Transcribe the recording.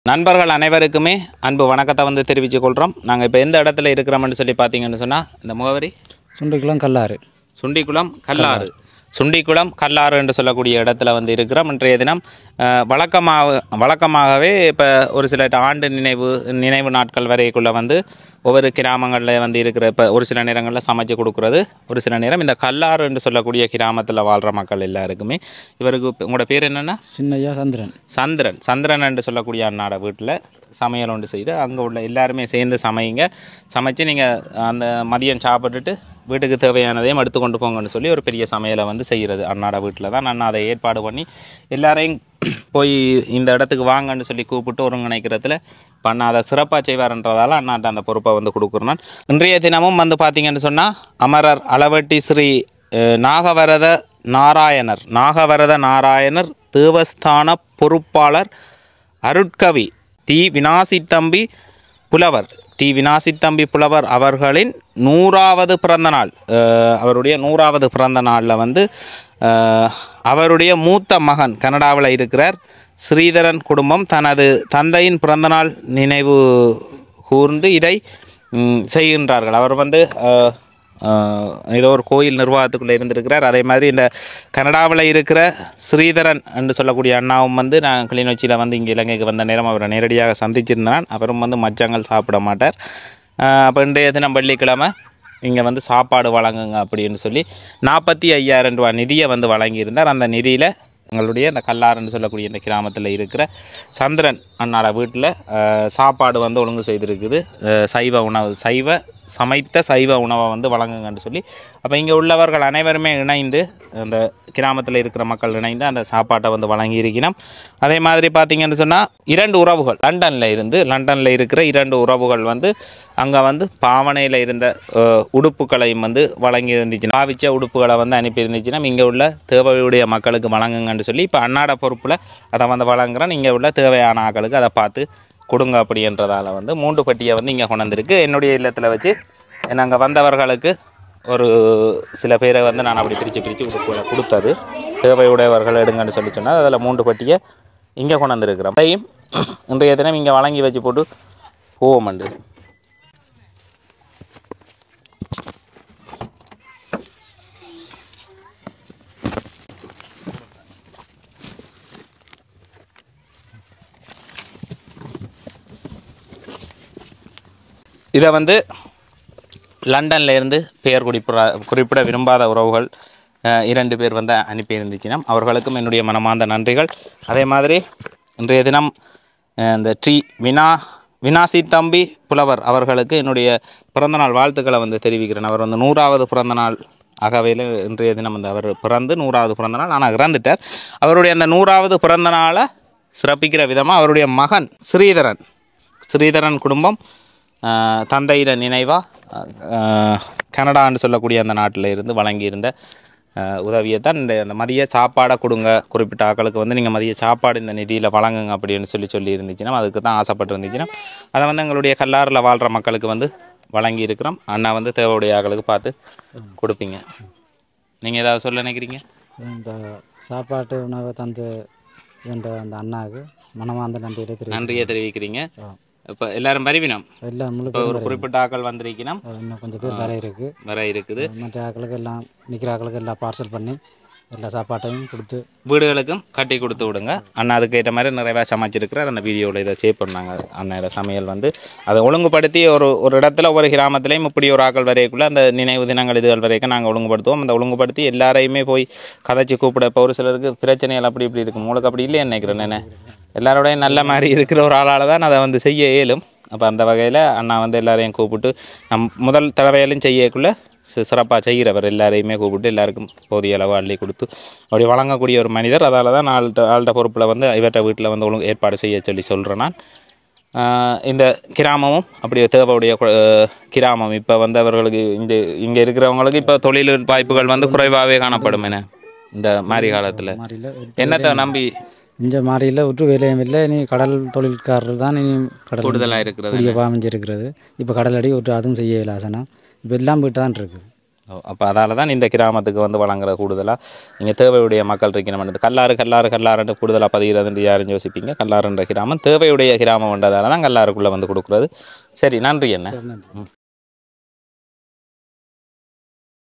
நண்பர்கள் அனைவருக்குமே அன்பு வணக்கத்தை வந்து தெரிவித்துக் கொள்கிறோம் நாங்கள் இப்போ எந்த இடத்துல இருக்கிறோம்னு சொல்லி பார்த்தீங்கன்னு சொன்னால் இந்த முகவரி சுண்டிக்குளம் கல்லாறு சுண்டிக்குளம் கல்லாறு சுண்டிக்குளம் கல்லாறு என்று சொல்லக்கூடிய இடத்துல வந்து இருக்கிறோம் இன்றைய தினம் அஹ், வழக்கமாக வழக்கமாகவே இப்போ ஒரு சில ஆண்டு நினைவு நினைவு நாட்கள் வரைக்குள்ளே வந்து ஒவ்வொரு கிராமங்களில் வந்து இருக்கிற இப்போ ஒரு சில நேரங்களில் சமைச்சு கொடுக்குறது ஒரு சில நேரம் இந்த கல்லாறு என்று சொல்லக்கூடிய கிராமத்தில் வாழ்கிற மக்கள் எல்லாருக்குமே இவருக்கு இப்ப- உங்களோட பேர் என்னென்னா சின்னையா சந்திரன் சந்திரன் சந்திரன் என்று சொல்லக்கூடிய அண்ணாட வீட்டில் சமையல் ஒன்று செய்து அங்கே உள்ள எல்லாருமே சேர்ந்து சமைங்க சமைச்சு நீங்கள் அந்த மதியம் சாப்பிட்டுட்டு வீட்டுக்கு தேவையானதையும் எடுத்து கொண்டு போங்கன்னு சொல்லி ஒரு பெரிய சமையலை வந்து செய்கிறது அண்ணாட வீட்டில் தான் அண்ணா அதை ஏற்பாடு பண்ணி எல்லாரையும் போய் இந்த இடத்துக்கு வாங்கன்னு சொல்லி கூப்பிட்டு ஒருங்கிணைக்கிறதுல பண்ண அதை சிறப்பாக செய்வார்ன்றதால அண்ணாட்ட அந்த பொறுப்பை வந்து கொடுக்குறேன் இன்றைய தினமும் வந்து பார்த்தீங்கன்னு சொன்னால் அமரர் அளவட்டி ஸ்ரீ அஹ், நாகவரத நாராயணர் நாகவரத நாராயணர் தேவஸ்தான பொறுப்பாளர் அருட்கவி தி வினாசித்தம்பி புலவர் தி வினாசித்தம்பி புலவர் அவர்களின் நூறாவது பிறந்த நாள் அஹ், அவருடைய நூறாவது பிறந்த நாளில் வந்து அஹ், அவருடைய மூத்த மகன் கனடாவில் இருக்கிறார் ஸ்ரீதரன் குடும்பம் தனது தந்தையின் பிறந்தநாள் நினைவு கூர்ந்து இதை ம், செய்கின்றார்கள் அவர் வந்து அஹ், ஆஹ் ஏதோ ஒரு கோயில் நிர்வாகத்துக்குள்ளே இருந்திருக்கிறார் அதே மாதிரி இந்த கனடாவில் இருக்கிற ஸ்ரீதரன் என்று சொல்லக்கூடிய அண்ணாவும் வந்து நான் கிளிநொச்சியில் வந்து இங்கே இலங்கைக்கு வந்த நேரம் அவரை நேரடியாக சந்திச்சிருந்தான் அவரும் வந்து மச்சங்கள் சாப்பிட மாட்டார் அப்போ இன்றைய தினம் வெள்ளிக்கிழமை இங்கே வந்து சாப்பாடு வழங்குங்க அப்படின்னு சொல்லி நாற்பத்தி ஐயாயிரம் ரூபா நிதியை வந்து வழங்கியிருந்தார் அந்த நிதியில் எங்களுடைய இந்த கல்லாறுன்னு சொல்லக்கூடிய இந்த கிராமத்தில் இருக்கிற சந்திரன் அண்ணாட வீட்டில் சாப்பாடு வந்து ஒழுங்கு செய்திருக்குது அஹ், சைவ உணவு சைவ சமைத்த சைவ உணவை வந்து வழங்குங்கன்னு சொல்லி அப்போ இங்கே உள்ளவர்கள் அனைவருமே இணைந்து அந்த கிராமத்தில் இருக்கிற மக்கள் இணைந்து அந்த சாப்பாட்டை வந்து வழங்கியிருக்கணும் அதே மாதிரி பார்த்தீங்கன்னு சொன்னால் இரண்டு உறவுகள் லண்டனில் இருந்து லண்டனில் இருக்கிற இரண்டு உறவுகள் வந்து அங்கே வந்து பாவனையில் இருந்த அஹ், உடுப்புகளையும் வந்து வழங்கி இருந்துச்சுன்னா பாவிச்ச உடுப்புகளை வந்து அனுப்பி இருந்துச்சுன்னா இங்கே உள்ள தேவையுடைய மக்களுக்கு வழங்குங்கன்னு சொல்லி இப்போ அன்னாட பொறுப்பில் அதை வந்து வழங்குறேன் இங்கே உள்ள தேவையான ஆட்களுக்கு அதை பார்த்து கொடுங்க அப்படின்றதால வந்து மூன்று பெட்டியை வந்து இங்கே கொண்டு வந்திருக்கு என்னுடைய இல்லத்தில் வச்சு நாங்கள் வந்தவர்களுக்கு ஒரு சில பேரை வந்து நான் அப்படி பிரித்து பிரித்து உடுப்புகளை கொடுத்தது தேவையுடையவர்கள் எடுங்கன்னு சொல்லி சொன்னால் அதில் மூன்று பெட்டியை இங்கே கொண்டு வந்திருக்கிறோம் அதையும் இன்றைய தினம் இங்கே வழங்கி வச்சு போட்டு போவோமண்டு இதை வந்து லண்டன்ல இருந்து பெயர் குறிப்பிட குறிப்பிட விரும்பாத உறவுகள் அஹ், இரண்டு பேர் வந்து அனுப்பி இருந்துச்சுன்னா அவர்களுக்கும் என்னுடைய மனமார்ந்த நன்றிகள் அதே மாதிரி இன்றைய தினம் அஹ், இந்த ட்ரீ வினா வினாசி தம்பி புலவர் அவர்களுக்கு என்னுடைய பிறந்தநாள் வாழ்த்துக்களை வந்து தெரிவிக்கிறேன் அவர் வந்து நூறாவது பிறந்தநாள் ஆகவேல இன்றைய தினம் வந்து அவர் பிறந்து நூறாவது பிறந்தநாள் ஆனால் இறந்துட்டார் அவருடைய அந்த நூறாவது பிறந்த நாளை சிறப்பிக்கிற விதமாக அவருடைய மகன் ஸ்ரீதரன் ஸ்ரீதரன் குடும்பம் ஆஹ், தந்தையிட நினைவாக கனடான்னு சொல்லக்கூடிய அந்த நாட்டில் இருந்து வழங்கியிருந்த ஆஹ், உதவியை தான் இந்த அந்த மதிய சாப்பாடை கொடுங்க குறிப்பிட்ட ஆட்களுக்கு வந்து நீங்கள் மதிய சாப்பாடு இந்த நிதியில் வழங்குங்க அப்படின்னு சொல்லி சொல்லி இருந்துச்சுன்னா அதுக்கு தான் ஆசைப்பட்டு இருந்துச்சுன்னா அதை வந்து எங்களுடைய கல்லாறில் வாழ்கிற மக்களுக்கு வந்து வழங்கி இருக்கிறோம் அண்ணா வந்து தேவையுடைய ஆட்களுக்கு பார்த்து கொடுப்பீங்க நீங்கள் ஏதாவது சொல்ல நினைக்கிறீங்க இந்த சாப்பாட்டு உணவை தந்து என்ற அந்த அண்ணாவுக்கு மனமார்ந்த நன்றியை தெரிவித்து நன்றியை தெரிவிக்கிறீங்க இப்போ எல்லாரும் பரிவினம் எல்லாம் முழு இப்போ ஒரு குறிப்பிட்ட ஆட்கள் வந்திருக்கணும் இன்னும் கொஞ்சம் பேர் வர இருக்குது வர இருக்குது மற்ற ஆக்களுக்கு எல்லாம் நிற்கிற ஆக்களுக்கு எல்லாம் பார்சல் பண்ணி எல்லா சாப்பாட்டையும் கொடுத்து வீடுகளுக்கும் கட்டி கொடுத்து விடுங்க அண்ணா அதுக்கு ஏற்ற மாதிரி நிறையா சமைச்சிருக்கிறார் அந்த வீடியோவில் இதை சேவ் பண்ணாங்க அண்ணோட சமையல் வந்து அதை ஒழுங்குபடுத்தி ஒரு ஒரு இடத்துல ஒரு கிராமத்துலேயும் இப்படி ஒரு ஆக்கள் வரைக்குள்ள அந்த நினைவு தினங்கள் இதுகள் வரைக்கும் நாங்கள் ஒழுங்குபடுத்துவோம் அந்த ஒழுங்குபடுத்தி எல்லாரையுமே போய் கதைச்சி கூப்பிட இப்போ ஒரு சிலருக்கு பிரச்சனைகள் அப்படி இப்படி இருக்கும் உங்களுக்கு அப்படி இல்லையே நினைக்கிறேன் நான் எல்லாரோடையும் நல்ல மாதிரி இருக்கிற ஒரு ஆளால் தான் அதை வந்து செய்ய இயலும் அப்போ அந்த வகையில் அண்ணா வந்து எல்லாரையும் கூப்பிட்டு நம் முதல் தடவையிலும் செய்யக்குள்ள சிறப்பாக செய்கிறவர் எல்லாரையுமே கூப்பிட்டு எல்லாருக்கும் போதிய அளவு அள்ளி கொடுத்து அப்படி வழங்கக்கூடிய ஒரு மனிதர் அதால் தான் ஆள்கிட்ட ஆள்கிட்ட பொறுப்பில் வந்து இவர்கிட்ட வீட்டில் வந்து ஒழுங்கு ஏற்பாடு செய்ய சொல்லி சொல்கிறேன் நான் ஆஹ் இந்த கிராமமும் அப்படி தேவையுடைய கு- ஆஹ் கிராமம் இப்போ வந்து அவர்களுக்கு இந்த இங்கே இருக்கிறவங்களுக்கு இப்போ தொழில் வாய்ப்புகள் வந்து குறைவாகவே காணப்படும் என இந்த மாதிரி காலத்தில் மாறியில் நம்பி இந்த மாறியில் விட்டு வேலையும் இல்லை இனி கடல் தொழில்காரர் தான் இனி கடல் கூடுதலாக இருக்கிறது குடிய பாமிஞ்சிருக்கிறது இப்போ கடல் அடி விட்டு அதுவும் செய்ய இயலாசனா இப்போ எல்லாம் போயிட்டு தான் இருக்குது அப்போ அதால தான் இந்த கிராமத்துக்கு வந்து வழங்குற கூடுதலாக இங்கே தேவையுடைய மக்கள் இருக்கணும் கல்லாறு கல்லாறு கல்லாறுன்னு கூடுதலாக பதிகிறதுன்னு யாரும் யோசிப்பீங்க கல்லாறுன்ற கிராமம் தேவையுடைய கிராமம் என்றதால தான் கல்லாறுக்குள்ளே வந்து கொடுக்குறது சரி நன்றி என்ன சரி நன்றி ம்